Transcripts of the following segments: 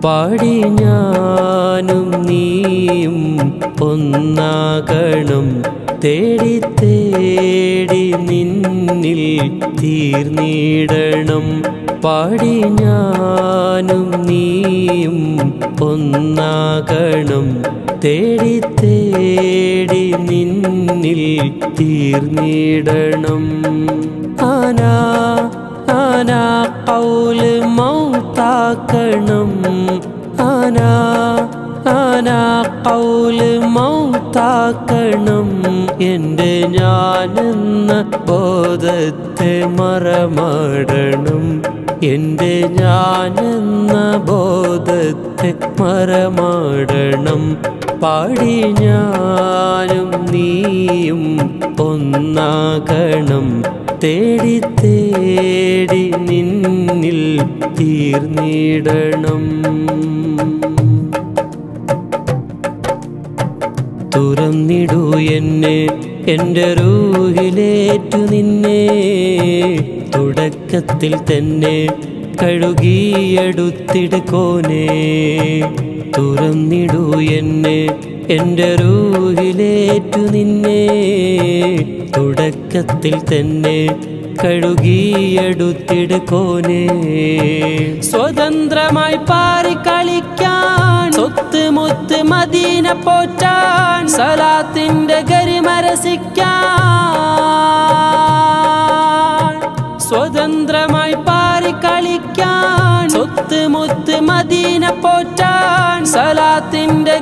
പാടി ഞാനും നീയും ഒന്നാകണം തേടി തേടി നിന്നിൽ തീർന്നിടണം പാടി ഞാനും നീയും ഒന്നാകണം തേടി തേടി നിന്നിൽ തീർന്നിടണം ആനാ ആനാ കൗല് മൗത്താക്കണം ആനാ ആനാ കൗല് മൗത്താക്കണം എൻ്റെ ഞാനെന്ന ബോധത്തെ മറമാടണം എൻ്റെ ഞാനെന്ന ബോധത്തെ മറമാടണം പാടി ഞാനും നീയും ഒന്നാകണം തേടി തേടി നിന്നിൽ തീർന്നിടണം തുറന്നിടൂ എന്നെ എൻ്റെ റൂഹിലേറ്റു നിന്നെ തുടക്കത്തിൽ തന്നെ കഴുകിയെടുത്തിടുക്കോനെ തുറന്നിടൂ എന്നെ എൻ്റെ റൂഹിലേറ്റു നിന്നെ തുടക്കത്തിൽ തന്നെ കഴുകിയെടുത്തിടുക്കോനെ സ്വതന്ത്രമായി പാറി കളിക്കാൻ സ്വത്ത് മുത്ത് മദീന പോറ്റാൻ സലാത്തിന്റെ ഗരിമരസിക്കാൻ സ്വതന്ത്രമായി പാറി കളിക്കാൻ സ്വത്ത് മുത്ത് മദീന പോറ്റാൻ സലാത്തിന്റെ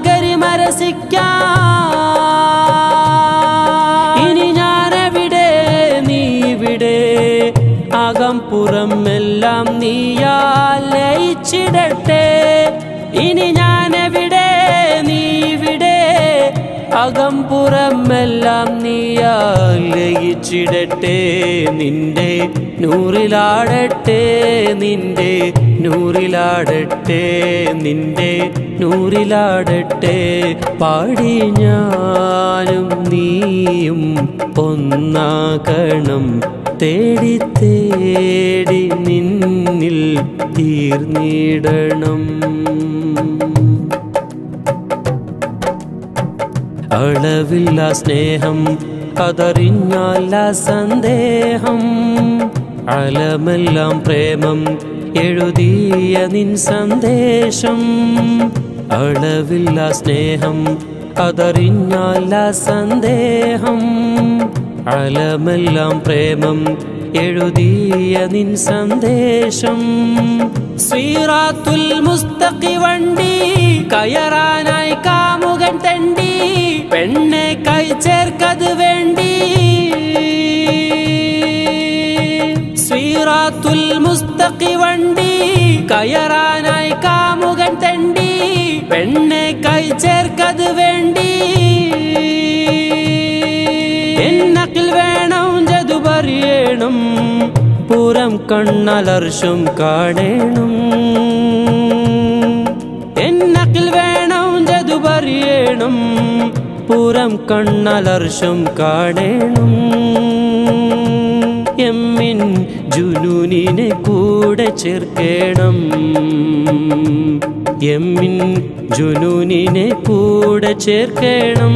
ഗരിമരസിക്കാൻ ഇനി ഞാനെവിടെ നീ ഇവിടെ അകം പുറം എല്ലാം നീയാ ലയിച്ചിടട്ടെ ഇനി ഞാനെവിടെ നീ ഇവിടെ അകം പുറം എല്ലാം നീയാ ലയിച്ചിടട്ടെ നിന്റെ നൂറിലാടട്ടെ നിന്റെ നൂറിലാടട്ടെ നിന്റെ നൂറിലാടട്ടെ പാടി ഞാനും നീയും ഒന്നാകണം തേടി തേടി നിന്നിൽ തീർന്നിടണം അളവില്ല സ്നേഹം അതറിഞ്ഞല്ല സന്ദേഹം അലമെല്ലാം പ്രേമം എഴുതിയ നിൻ സന്ദേശം അളവില്ല സ്നേഹം അതറിഞ്ഞല്ല സന്ദേഹം അലമെല്ലാം പ്രേമം എഴുതിയ നിൻ സന്ദേശം സ്വീറാത്തുൽ മുസ്തഖി വണ്ടി കയറാനായി കാമുകൻ തണ്ടി പെണ്ണെ കൈ ചേർക്കത് വേണ്ടി സ്വീറാത്തുൽ മുസ്തഖി വണ്ടി കയറാനായി കാമുകൻ തണ്ടി പെണ്ണെ കൈ ചേർക്കത് വേണ്ടി എന്നക്കിൽ വേണം ജതു പറയണം പുറം കണ്ണലർഷും കാണേണം എന്നക്കിൽ വേണം ജതു പറയണം പുറം കണ്ണലർഷും കാണേണം എമ്മിൻ ജുനൂനിനെ കൂടെ ചേർക്കണം എമ്മിൻ ജുനൂനിനെ കൂടെ ചേർക്കണം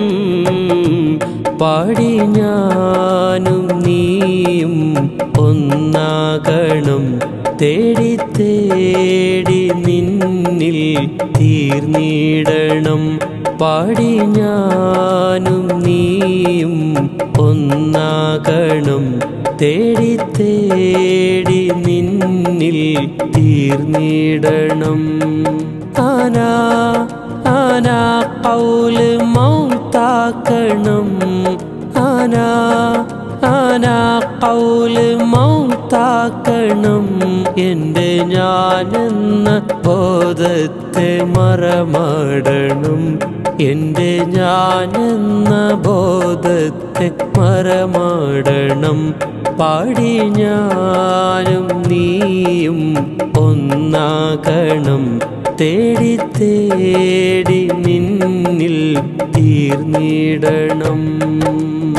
പാടി ഞാനും നീയും ഒന്നാകണം തേടി തേടി നിന്നിൽ തീർന്നിടണം പാടി ഞാനും നീയും ഒന്നാകണം തേടി തേടി നിന്നിൽ തീർന്നിടണം ആനാ ആനാ കൗല് മൗത്താക്കണം ആനാ ആനാ കൗല് മൗത്താക്കണം എൻ്റെ ഞാനെന്ന ബോധത്തെ മറമാടണം എൻ്റെ ഞാനെന്ന ബോധത്തെ മറമാടണം പാടി ഞാനും നീയും ഒന്നാകണം തേടി തേടി നിന്നിൽ തീർന്നിടണം